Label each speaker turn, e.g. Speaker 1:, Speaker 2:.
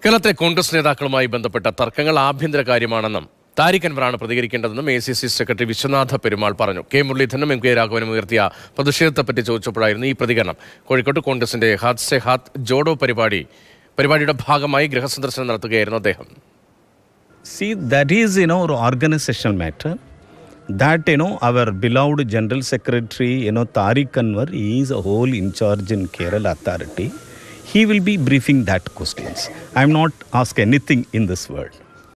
Speaker 1: കേരളത്തിലെ കോൺഗ്രസ് നേതാക്കളുമായി ബന്ധപ്പെട്ട തർക്കങ്ങൾ ആഭ്യന്തര കാര്യമാണെന്നും താരിഖ് അൻവറാണ് പ്രതികരിക്കേണ്ടതെന്നും A C C secretary Vishwanatha Perumal പറഞ്ഞു കെ മുരളീധരനും എം കെ രാഘവനും ഉയർത്തിയ പ്രതിഷേധത്തെപ്പറ്റി ചോദിച്ചപ്പോഴായിരുന്നു ഈ പ്രതികരണം കോഴിക്കോട്ട് കോൺഗ്രസിന്റെ ഹാത്ത് സെ ഹാത്ത് ജോഡോ പരിപാടി പരിപാടിയുടെ ഭാഗമായി ഗൃഹസന്ദർശനം നടത്തുകയായിരുന്നു അദ്ദേഹം
Speaker 2: See, that is, you know, organizational matter. That, you know, our beloved General Secretary, you know, Tariq Anwar, he is a whole in charge in Kerala authority. He will be briefing that questions. I am not asked anything in this world.